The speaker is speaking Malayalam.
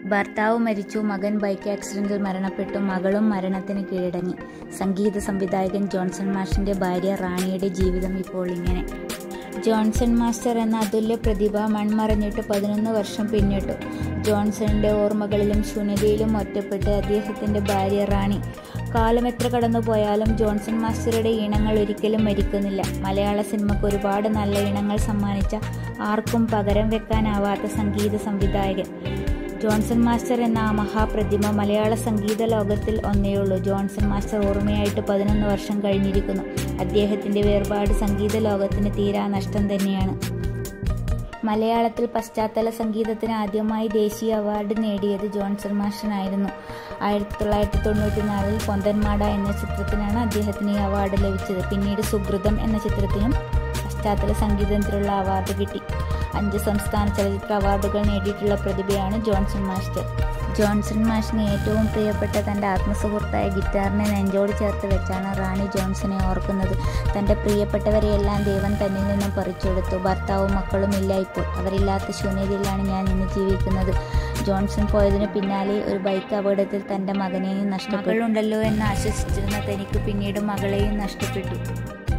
ഭർത്താവ് മരിച്ചു മകൻ ബൈക്ക് ആക്സിഡന്റിൽ മരണപ്പെട്ടു മകളും മരണത്തിന് കീഴടങ്ങി സംഗീത സംവിധായകൻ ജോൺസൺ മാഷിന്റെ ഭാര്യ റാണിയുടെ ജീവിതം ഇപ്പോൾ ഇങ്ങനെ ജോൺസൺ മാസ്റ്റർ എന്ന അതുല്യ പ്രതിഭ മൺമറഞ്ഞിട്ട് പതിനൊന്ന് വർഷം പിന്നിട്ടു ജോൺസണിന്റെ ഓർമ്മകളിലും ശൂന്യതയിലും ഒറ്റപ്പെട്ട് അദ്ദേഹത്തിന്റെ ഭാര്യ റാണി കാലം എത്ര കടന്നു പോയാലും ജോൺസൺ മാസ്റ്ററുടെ ഇണങ്ങൾ ഒരിക്കലും മരിക്കുന്നില്ല മലയാള സിനിമയ്ക്ക് ഒരുപാട് നല്ല ഇണങ്ങൾ സമ്മാനിച്ച ആർക്കും പകരം വെക്കാനാവാത്ത സംഗീത സംവിധായകൻ ജോൺസൺ മാസ്റ്റർ എന്ന ആ മഹാപ്രതിമ മലയാള സംഗീത ലോകത്തിൽ ഒന്നേയുള്ളൂ ജോൺസൺ മാസ്റ്റർ ഓർമ്മയായിട്ട് പതിനൊന്ന് വർഷം കഴിഞ്ഞിരിക്കുന്നു അദ്ദേഹത്തിന്റെ വേർപാട് സംഗീത ലോകത്തിന് തീരാ നഷ്ടം തന്നെയാണ് മലയാളത്തിൽ പശ്ചാത്തല സംഗീതത്തിന് ആദ്യമായി ദേശീയ അവാർഡ് നേടിയത് ജോൺസൺ മാസ്റ്ററായിരുന്നു ആയിരത്തി തൊള്ളായിരത്തി തൊണ്ണൂറ്റി നാലിൽ പൊന്തന്മാട എന്ന ചിത്രത്തിനാണ് അദ്ദേഹത്തിന് ഈ അവാർഡ് ലഭിച്ചത് പിന്നീട് സുഹൃതം എന്ന ചിത്രത്തിനും പശ്ചാത്തല സംഗീതത്തിനുള്ള അവാർഡ് കിട്ടി അഞ്ച് സംസ്ഥാന ചലച്ചിത്ര അവാർഡുകൾ നേടിയിട്ടുള്ള പ്രതിഭയാണ് ജോൺസൺ മാസ്റ്റർ ജോൺസൺ മാഷിന് ഏറ്റവും പ്രിയപ്പെട്ട തൻ്റെ ആത്മസുഹൃത്തായ ഗിറ്റാറിനെ നെഞ്ചോട് ചേർത്ത് വെച്ചാണ് റാണി ജോൺസനെ ഓർക്കുന്നത് തൻ്റെ പ്രിയപ്പെട്ടവരെയെല്ലാം ദൈവം തന്നിൽ നിന്നും പറിച്ചെടുത്തു ഭർത്താവും മക്കളും ഇല്ല ഇപ്പോൾ അവരില്ലാത്ത ശൂന്യതയിലാണ് ഞാൻ ഇന്ന് ജീവിക്കുന്നത് ജോൺസൺ പോയതിനു പിന്നാലെ ഒരു ബൈക്ക് അപകടത്തിൽ തൻ്റെ മകനെയും നഷ്ടപ്പെട്ടു മകളുണ്ടല്ലോ എന്ന് ആശ്വസിച്ചിരുന്ന തനിക്ക് പിന്നീട് മകളെയും നഷ്ടപ്പെട്ടു